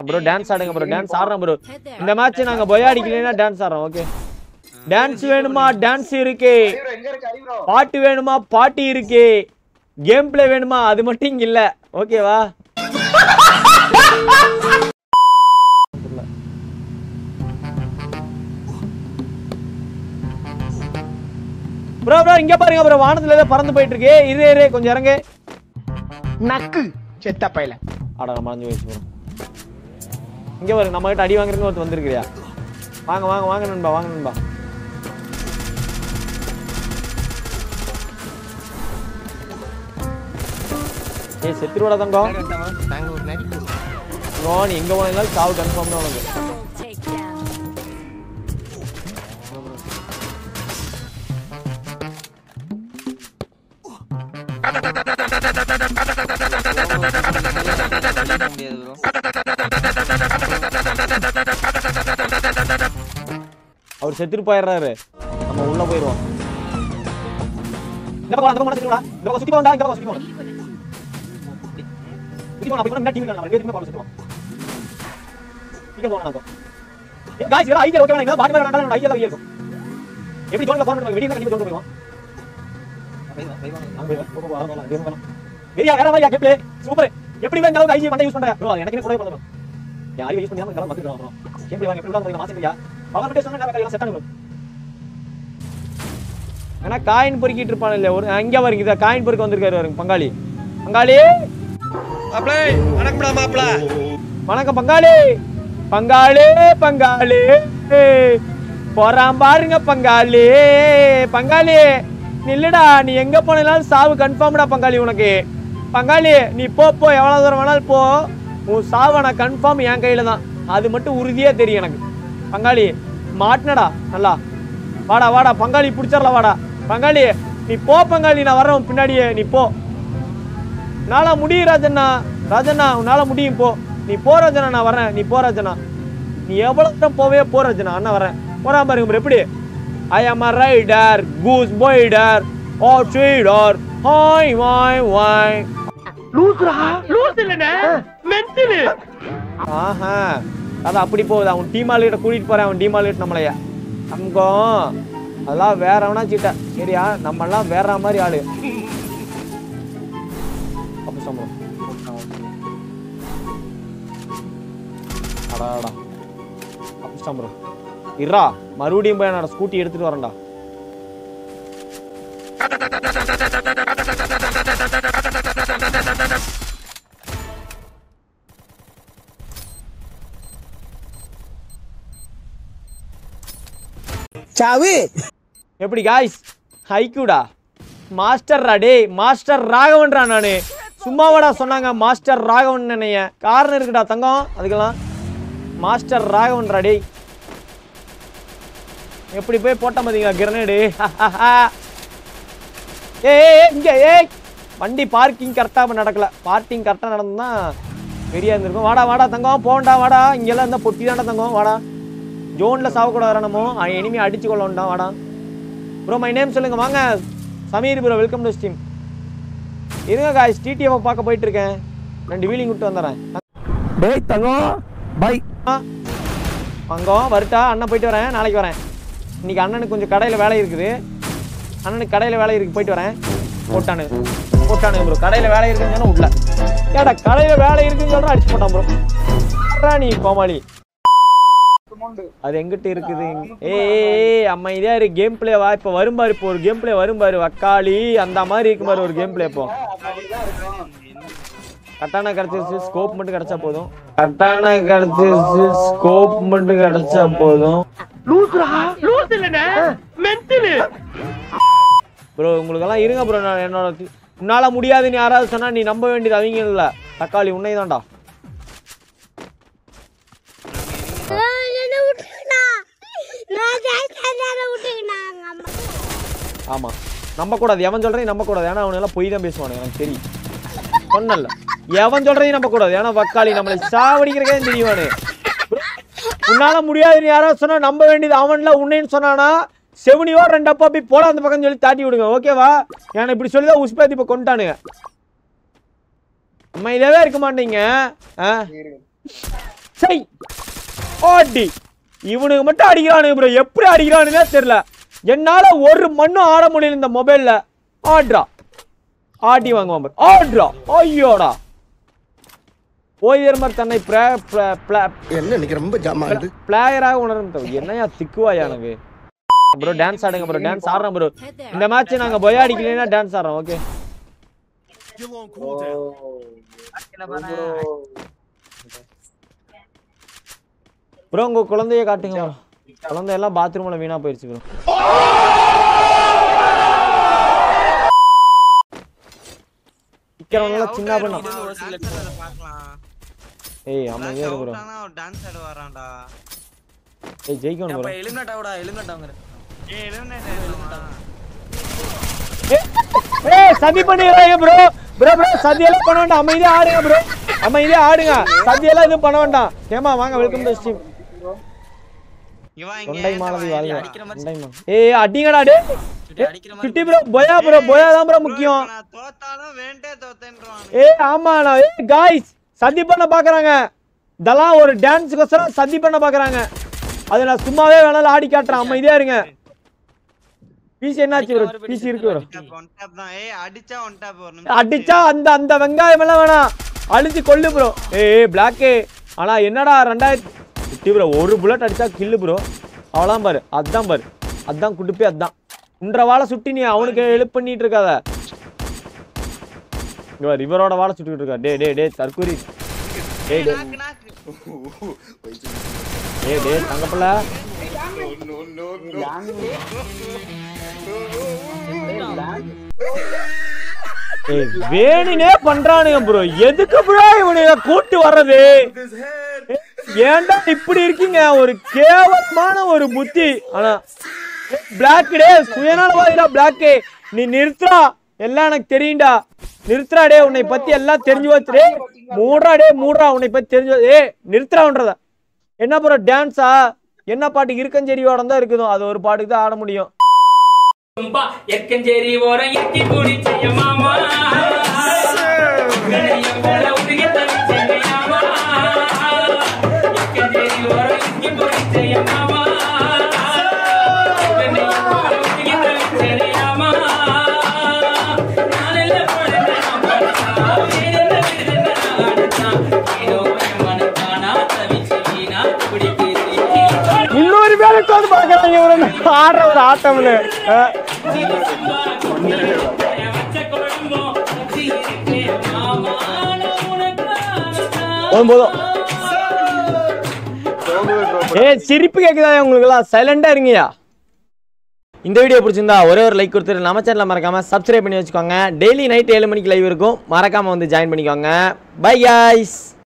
Bro dance ஆடுங்க bro dance ஆடுறோம் bro இந்த மேட்ச் நாங்க பொய் அடிக்கலைன்னா டான்ஸ் ஆடுறோம் ஓகே டான்ஸ் வேணுமா டான்ஸ் இருக்கு ஐப்ரோ எங்க இருக்கு ஐப்ரோ பாட்டு வேணுமா பாட்டு இருக்கு கேம் பிளே வேணுமா அது மட்டும் இங்க இல்ல ஓகேவா ப்ரோ ப்ரோ இங்க பாருங்க ப்ரோ வானத்துல ஏதோ பறந்து போயிட்டு இருக்கு இரு இரு கொஞ்சம் இறங்கு நக்கு செத்த பையல அட மறைஞ்சு போயிடுச்சு ப்ரோ இங்க பாருங்க நம்ம கிட்ட அடி வாங்குறதுக்கு ஒருத்தர் வந்திருக்கிறியா வாங்க வாங்க வாங்க நண்பா வாங்க நண்பா ஏய் செத்துருவாடா தங்கம் நாங்க ஒரு நடிப்பு ப்ரோ நீ எங்க போனாலும் சாவு கன்ஃபார்ம் தான் உனக்கு Takedown. முடியாது ப்ரோ அவர் செத்துட்டு போயிடுறாரு நம்ம உள்ள போயிடுவோம் இந்த பக்கம் வா, இந்த பக்கம் சுத்தி போடா. இந்த பக்கம் சுத்தி போடா, இந்த பக்கம் சுத்தி போடா. சுத்தி போடா, அப்படி போனா முன்னாடி team இல்ல, நம்ம ரெண்டு பேருமே போகலாம், சுத்தி போடலாம். இங்க போகலாம் நாங்க. ஏய், guys, இதெல்லாம் ஐடியா ஓகேவா? நீங்க பாட்டு மேல வேண்டாம், ஐடியா தான் இருக்கும். எப்படி ஜோன்ல போறோம் வெடியா கண்டிப்பா ஜோன்ல போயிடுவோம் பை- பை வாங்க. அங்க போய், போ, போ, வரலாம், வரலாம், வரலாம். வெறியா, வேற மாதிரியா, gameplay? super. எப்படி வேற இந்த அளவுக்கு ஐஜி மண்டை யூஸ் பண்ற bro அது எனக்கு கூட பண்ணணும் என் அறிவை யூஸ் பண்ணாம இதெல்லாம் வந்துக்கலாம் bro gameplay வாங்க எப்படி விடாம மாசம் பவர் மட்டும் சொன்னா நம்ம செட் ஆகும் ஏன்னா காயின் பொறுக்கிட்டு இருப்பான் இல்ல ஒரு அங்க வருங்க இத காயின் பொறுக்க வந்திருக்காரு பாருங்க பங்காளி பங்காளி மாப்பிளை வணக்கம்டா மாப்பிள வணக்கம் பங்காளி பங்காளி பங்காளி போறான் பாருங்க பங்காளி பங்காளி நில்லுடா நீ எங்க போனாலும் சாவு கன்ஃபார்ம்டா பங்காளி உனக்கு பங்காளி நீ போ போ எவ்வளவு தூரம் வேணாலும் போ உன் சாவை நான் கன்ஃபார்ம் என் கையில தான் அது மட்டும் உறுதியா தெரியும் எனக்கு பங்காளி மாட்டினடா நல்லா வாடா வாடா பங்காளி பிடிச்சிடலாம் வாடா பங்காளி நீ போ பங்காளி நான் வர்றேன் உன் பின்னாடியே நீ போ உன்னால முடியும் ராஜண்ணா ராஜண்ணா உன்னால முடியும் போ நீ போ ராஜண்ணா நான் வரேன் நீ போ ராஜண்ணா நீ எவ்வளவு தூரம் போவே போ ராஜண்ணா அண்ணா வரேன் போறான் பாருங்க bro, எப்படி ஐ ஆம் அ ரைடர் கூஸ் பாய்டர் ஓ ட்ரீடர் ஹாய் வாய் வாய் ஆஹா அது அப்படி போகுது அவன் டீம் ஆளுகிட்ட கூட்டிட்டு போறேன் அவன் டீம் ஆளுகிட்ட நம்மளைய தங்கம் அதெல்லாம் வேற அவனா சீட்டை சரியா நம்ம எல்லாம் வேற மாதிரி ஆளு அப்படி சம்பளம் அடாடா அப்படி சம்பளம் இருடா மறுபடியும் போய் என்னோட ஸ்கூட்டி எடுத்துட்டு வரேன்டா சாவு எப்படி காய்ஸ் ஹைக்கூடா மாஸ்டர் டேய் மாஸ்டர் ராகவன்டா நானு சும்மாவாடா சொன்னாங்க மாஸ்டர் ராகவன் நினைய காரணம் இருக்குடா தங்கம் அதுக்கெல்லாம் மாஸ்டர் ராகவன்டா டேய் எப்படி போய் போட்ட பாத்தீங்களா கிரனேடு ஏய் ஏய், ஏய், இங்க ஏய் வண்டி பார்க்கிங் கரெக்டாக நடக்கல பார்க்கிங் கரெக்டாக நடந்தா பெரியா இருந்திருக்கும் வாடா வாடா தங்கம் போண்டா வாடா இங்கெல்லாம் இருந்தால் பொட்டி தாண்டா தங்கம் வாடா ஜோனில் சாவக்கூடாது நம்ம எனிமே அடிச்சு கொள்ளண்டா வாடா ப்ரோ மை நேம் சொல்லுங்க வாங்க Sameer bro welcome to stream இருங்க காய்ஸ் டிடிஎஃப் பார்க்க போயிட்டு இருக்கேன் ரெண்டு வீலிங் விட்டு வந்துடுறேன் டேய் தங்கம் பை ஆ, தங்கம் வருட்டா அண்ணன் போயிட்டு வரேன் நாளைக்கு வரேன் இன்னைக்கு அண்ணனுக்கு கொஞ்சம் கடையில் வேலை இருக்குது அண்ணனுக்கு கடையில் வேலை இருக்கு போயிட்டு வரேன் போட்டானு போட்டானு ப்ரோ கடையில் வேலை இருக்குன்னு சொன்னா உள்ள ஏடா கடையில் வேலை இருக்குன்னு சொல்கிறேன் அடிச்சு போட்டான் ப்ரோ நீ கோமாளி அது எங்கிட்ட இருக்குது ஏய் ஏய், ஏய் அம்மா இதே இரு கேம் பிளேவா இப்போ வரும் பாரு இப்போ ஒரு கேம் பிளே வரும் பாரு வக்காளி அந்த மாதிரி இருக்கும் பாரு ஒரு கேம் பிளே இப்போ கட்டான கிடைச்சிருச்சு ஸ்கோப் மட்டும் கிடைச்சா போதும் கட்டான கிடைச்சிருச்சு ஸ்கோப் மட்டும் கிடைச்சா போதும் ப்ரோ உங்களுக்கெல்லாம் இருங்க ப்ரோ நான் என்னோட தி- உன்னால முடியாதுன்னு யாராவது சொன்னா நீ நம்ப வேண்டியது அவங்க இல்ல தக்காளி உன்னை தான்டா என்ன விட்டுக்கினா நான் ஜெயிச்சதால விட்டுக்கினாங்க அம்மா ஆமா நம்ப கூடாது எவன் சொல்றதையும் நம்ப கூடாது ஏன்னா அவன் எல்லாம் பொய் தான் பேசுவானு எனக்கு தெரியும் சொன்னல எவன் சொல்றதையும் நம்ப கூடாது ஏன்னா வக்காளி நம்மளை சாவடிக்கிறக்கே தெரியுவானு உன்னால முடியாதுன்னு யாராவது சொன்னா நம்ப வேண்டியது அவன்ல உன்னைன்னு சொன்னானா செவனியோ ரெண்டு அப்பா போய் போட அந்த பக்கம் சொல்லி தாட்டி விடுங்க ஓகேவா ஏன்னா இப்படி சொல்லி தான் உஸ்பேத் இப்போ கொண்டானுங்க அம்மா இதவே இருக்க மாட்டீங்க ஆ சை ஆடி இவனுக்கு மட்டும் அடிக்கிறானுங்க ப்ரோ எப்படி அடிக்கிறானுன்னே தெரியல என்னால ஒரு மண்ணும் ஆட முடியல இந்த மொபைல்ல ஆட்ரா ஆடி வாங்குவான் பாரு. ஆட்ரா ஐயோடா ஓய்தர்மர் தன்னை பிர- பிர- பிர- என்ன இன்னைக்கு ரொம்ப ஜாமா ஆகுது பிளேயராக உணர்ந்து என்னையா திக்குவாயா எனக்கு ப்ரோ டான்ஸ் ஆடுங்க ப்ரோ டான்ஸ் ஆடுறோம் ப்ரோ இந்த மேட்ச் நாங்க பொய் அடிக்கலைன்னா டான்ஸ் ஆடுறோம் ஓகே ப்ரோ உங்க குழந்தைய காட்டுங்க bro. குழந்தை எல்லாம் பாத்ரூம்ல வீணா போயிருச்சு ப்ரோ சிக்கிறவங்க சின்ன பண்ண ஏய் அமைதியா இரு ப்ரோ டான்ஸ் ஆட வரான்டா ஏய் ஜெயிக்கணும் ப்ரோ எலிமினேட் ஆகுடா எலிமினேட் ஆகுங்க ஏய் எழுநூறு ஏய் சதி பண்ணிடுறாங்க ப்ரோ ப்ரோ ப்ரோ சதியெல்லாம் பண்ண வேண்டாம் அமைதியா ஆடுங்க ப்ரோ அமைதியா ஆடுங்க சதியெல்லாம் எதுவும் பண்ண வேண்டாம் ஏமா வாங்க வெல்கம் டு ஸ்ட்ரீம் இவன் தொண்டை இங்க மாலதி ஏன்டா வாழ்க அடிக்கிற மாதிரி தொண்டை மா- ஏய் அடிங்கடா டே அடிக்கிற சுட்டி ப்ரோ போயா ப்ரோ போயா தான் ப்ரோ முக்கியம் இப்ப நான் தோத்தாலும் வேண்டே தோத்தேன்றான் ஏய் ஆமா நான் ஏய் காய்ஸ் சதி பண்ண பாக்குறாங்க இதெல்லாம் ஒரு டான்ஸுக்கோசரம் சதி பண்ண பாக்குறாங்க அது நான் சும்மாவே வேணாலும் ஆடி காட்டுறேன் அமைதியா இருங்க பிசி என்னாச்சு ப்ரோ பிசி இருக்கு ப்ரோ ஒன் டாப் தான் ஏய் அடிச்சா ஒன் டாப் ஒரு நிமிஷம் அடிச்சா அந்த அந்த வெங்காயம் எல்லாம் வேணாம் அடிச்சு கொல்லு ப்ரோ ஏய் பிளாக்கு ஆனா என்னடா ரெண்டாயிரத்தி குட்டி ப்ரோ ஒரு புல்லட் அடிச்சா கில்லு ப்ரோ அவ்வளோதான் பாரு அதான் பாரு அதான் குடுப்பே அதான் உன்ற வாழை சுட்டி நீ அவனுக்கு ஹெல்ப் பண்ணிட்டு இருக்காத இங்க பாரு, இவரோட வாழை சுட்டுக்கிட்டு இருக்கா டே டே டே தற்கூரி டே டே நாக்கு நாக்கு டே டே தங்கப்பிள்ள ஏய் வேணுனே பண்றானுங்க ப்ரோ எதுக்கு ப்ரோ இவனுங்க கூட்டு வர்றது ஏன்டா இப்படி இருக்கீங்க ஒரு கேவலமான ஒரு புத்தி ஆனா பிளாக் டே சுயநலவாதிடா பிளாக் நீ நிறுத்துறா எல்லாம் எனக்கு தெரியும்டா நிறுத்துறா டே உன்னை பத்தி எல்லாம் தெரிஞ்சு வச்சு டே மூடுறா டே மூடுறா உன்னை பத்தி தெரிஞ்சு வச்சு- ஏய் நிறுத்துறான்றத என்ன ப்ரோ டான்ஸா என்ன பாட்டுக்கு இருக்கஞ்சேரியோட தான் இருக்குதோ அது ஒரு பாட்டுக்கு தான் ஆட முடியும் தும்பா எக்கஞ்சேரி ஓரம் எட்டி பிடிச்ச மாமா கடையம் போல உருகி தவிச்ச மாமா எக்கஞ்சேரி ஓரம் எட்டி பிடிச்ச மாமா கடையம் போல உருகி தவிச்ச மாமா நாளெல்ல பழந்த நான் படுத்தா வேறென்ன விடுதென்ன நான் அடுத்தா ஏதோ மனத்தானா தவிச்சு வீணா பிடிக்கிறேன் இன்னொரு பேர் உட்காந்து பாக்குறாங்க இவரு ஆடுற ஒரு ஆட்டம்னு அஹ். போதும் போதும் ஏ சிரிப்பு கேக்குதா உங்களுக்கு எல்லாம் சைலண்டா இருங்கயா இந்த வீடியோ பிடிச்சிருந்தா ஒரே ஒரு லைக் கொடுத்துட்டு நம்ம சேனலை மறக்காம சப்ஸ்கிரைப் பண்ணி வச்சுக்கோங்க டெய்லி நைட் ஏழு மணிக்கு லைவ் இருக்கும் மறக்காம வந்து ஜாயின் பண்ணிக்கோங்க பை guys